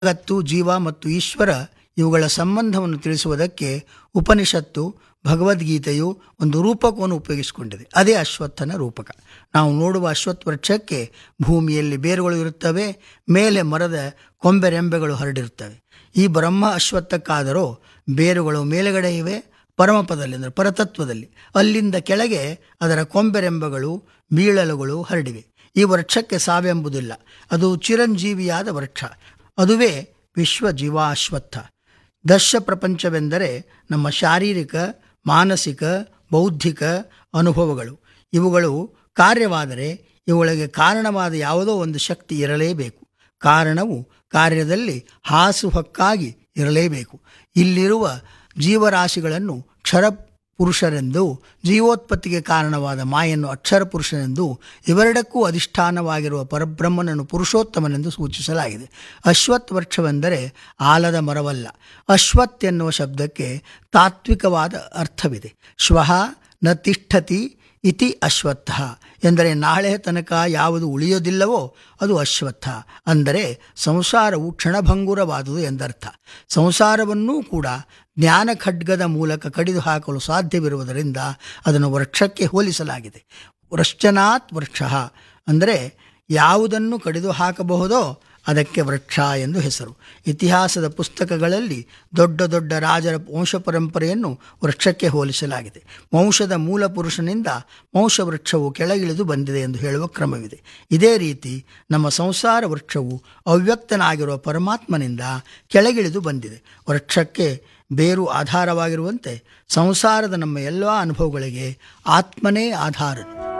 ಜಗತ್ತು ಜೀವ ಮತ್ತು ಈಶ್ವರ ಇವುಗಳ ಸಂಬಂಧವನ್ನು ತಿಳಿಸುವುದಕ್ಕೆ ಉಪನಿಷತ್ತು ಭಗವದ್ಗೀತೆಯು ಒಂದು ರೂಪಕವನ್ನು ಉಪಯೋಗಿಸಿಕೊಂಡಿದೆ ಅದೇ ಅಶ್ವತ್ಥನ ರೂಪಕ ನಾವು ನೋಡುವ ಅಶ್ವತ್ಥ ವೃಕ್ಷಕ್ಕೆ ಭೂಮಿಯಲ್ಲಿ ಬೇರುಗಳು ಇರುತ್ತವೆ ಮೇಲೆ ಮರದ ಕೊಂಬೆರೆಂಬೆಗಳು ಹರಡಿರುತ್ತವೆ ಈ ಬ್ರಹ್ಮ ಅಶ್ವತ್ಥಕ್ಕಾದರೂ ಬೇರುಗಳು ಮೇಲುಗಡೆ ಇವೆ ಪರಮಪದಲ್ಲಿ ಅಂದರೆ ಪರತತ್ವದಲ್ಲಿ ಅಲ್ಲಿಂದ ಕೆಳಗೆ ಅದರ ಕೊಂಬೆರೆಂಬೆಗಳು ಬೀಳಲುಗಳು ಹರಡಿವೆ ಈ ವೃಕ್ಷಕ್ಕೆ ಸಾವೆಂಬುದಿಲ್ಲ ಅದು ಚಿರಂಜೀವಿಯಾದ ವೃಕ್ಷ ಅದುವೇ ವಿಶ್ವ ಜೀವಾಶ್ವತ್ಥ ದಶ ಪ್ರಪಂಚವೆಂದರೆ ನಮ್ಮ ಶಾರೀರಿಕ ಮಾನಸಿಕ ಬೌದ್ಧಿಕ ಅನುಭವಗಳು ಇವುಗಳು ಕಾರ್ಯವಾದರೆ ಇವುಗಳಿಗೆ ಕಾರಣವಾದ ಯಾವುದೋ ಒಂದು ಶಕ್ತಿ ಇರಲೇಬೇಕು ಕಾರಣವು ಕಾರ್ಯದಲ್ಲಿ ಹಾಸುಹಕ್ಕಾಗಿ ಇರಲೇಬೇಕು ಇಲ್ಲಿರುವ ಜೀವರಾಶಿಗಳನ್ನು ಕ್ಷರ ಪುರುಷರೆಂದು ಜೀವೋತ್ಪತ್ತಿಗೆ ಕಾರಣವಾದ ಮಾಯನ್ನು ಅಕ್ಷರ ಪುರುಷನೆಂದು ಇವೆರಡಕ್ಕೂ ಅಧಿಷ್ಠಾನವಾಗಿರುವ ಪರಬ್ರಹ್ಮನನ್ನು ಪುರುಷೋತ್ತಮನೆಂದು ಸೂಚಿಸಲಾಗಿದೆ ಅಶ್ವತ್ ವೃಕ್ಷವೆಂದರೆ ಆಲದ ಮರವಲ್ಲ ಅಶ್ವತ್ ಎನ್ನುವ ಶಬ್ದಕ್ಕೆ ತಾತ್ವಿಕವಾದ ಅರ್ಥವಿದೆ ಶ್ವಃ ನ ತಿಷ್ಠತಿ ಇತಿ ಅಶ್ವತ್ಥ ಎಂದರೆ ನಾಳೆ ತನಕ ಯಾವುದು ಉಳಿಯೋದಿಲ್ಲವೋ ಅದು ಅಶ್ವತ್ಥ ಅಂದರೆ ಸಂಸಾರವು ಕ್ಷಣಭಂಗುರವಾದುದು ಎಂದರ್ಥ ಸಂಸಾರವನ್ನೂ ಕೂಡ ಜ್ಞಾನ ಖಡ್ಗದ ಮೂಲಕ ಕಡಿದು ಹಾಕಲು ಸಾಧ್ಯವಿರುವುದರಿಂದ ಅದನ್ನು ವೃಕ್ಷಕ್ಕೆ ಹೋಲಿಸಲಾಗಿದೆ ವೃಶ್ಚನಾತ್ ವೃಕ್ಷ ಅಂದರೆ ಯಾವುದನ್ನು ಕಡಿದು ಹಾಕಬಹುದೋ ಅದಕ್ಕೆ ವೃಕ್ಷ ಎಂದು ಹೆಸರು ಇತಿಹಾಸದ ಪುಸ್ತಕಗಳಲ್ಲಿ ದೊಡ್ಡ ದೊಡ್ಡ ರಾಜರ ವಂಶ ಪರಂಪರೆಯನ್ನು ವೃಕ್ಷಕ್ಕೆ ಹೋಲಿಸಲಾಗಿದೆ ವಂಶದ ಮೂಲ ಪುರುಷನಿಂದ ವಂಶ ವೃಕ್ಷವು ಕೆಳಗಿಳಿದು ಬಂದಿದೆ ಎಂದು ಹೇಳುವ ಕ್ರಮವಿದೆ ಇದೇ ರೀತಿ ನಮ್ಮ ಸಂಸಾರ ವೃಕ್ಷವು ಅವ್ಯಕ್ತನಾಗಿರುವ ಪರಮಾತ್ಮನಿಂದ ಕೆಳಗಿಳಿದು ಬಂದಿದೆ ವೃಕ್ಷಕ್ಕೆ ಬೇರು ಆಧಾರವಾಗಿರುವಂತೆ ಸಂಸಾರದ ನಮ್ಮ ಎಲ್ಲ ಅನುಭವಗಳಿಗೆ ಆತ್ಮನೇ ಆಧಾರ